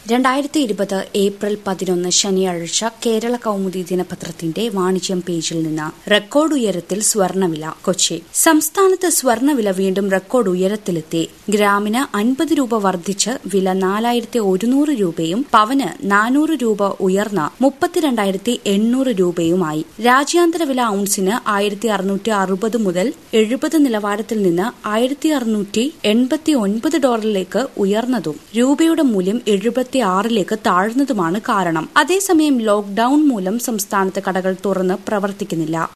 രണ്ടായിരത്തി ഇരുപത് ഏപ്രിൽ പതിനൊന്ന് ശനിയാഴ്ച കേരള കൗമുദി ദിനപത്രത്തിന്റെ വാണിജ്യം പേജിൽ നിന്ന് റെക്കോർഡ് ഉയരത്തിൽ സ്വർണവില കൊച്ചി സംസ്ഥാനത്ത് സ്വർണവില വീണ്ടും റെക്കോർഡ് ഉയരത്തിലെത്തി ഗ്രാമിന് അൻപത് രൂപ വർദ്ധിച്ച് വില നാലായിരത്തി ഒരുന്നൂറ് രൂപയും പവന് നാനൂറ് രൂപ ഉയർന്ന മുപ്പത്തിരണ്ടായിരത്തി എണ്ണൂറ് രൂപയുമായി രാജ്യാന്തര വില ഔൺസിന് ആയിരത്തി അറുന്നൂറ്റി അറുപത് മുതൽ എഴുപത് നിലവാരത്തിൽ നിന്ന് ആയിരത്തി അറുന്നൂറ്റി എൺപത്തി ഒൻപത് ഡോളറിലേക്ക് ഉയർന്നതും രൂപയുടെ മൂല്യം എഴുപത്തി ആറിലേക്ക് താഴ്ന്നതുമാണ് കാരണം അതേസമയം ലോക്ഡൌൺ മൂലം സംസ്ഥാനത്ത് കടകൾ തുറന്ന് പ്രവർത്തിക്കുന്നില്ല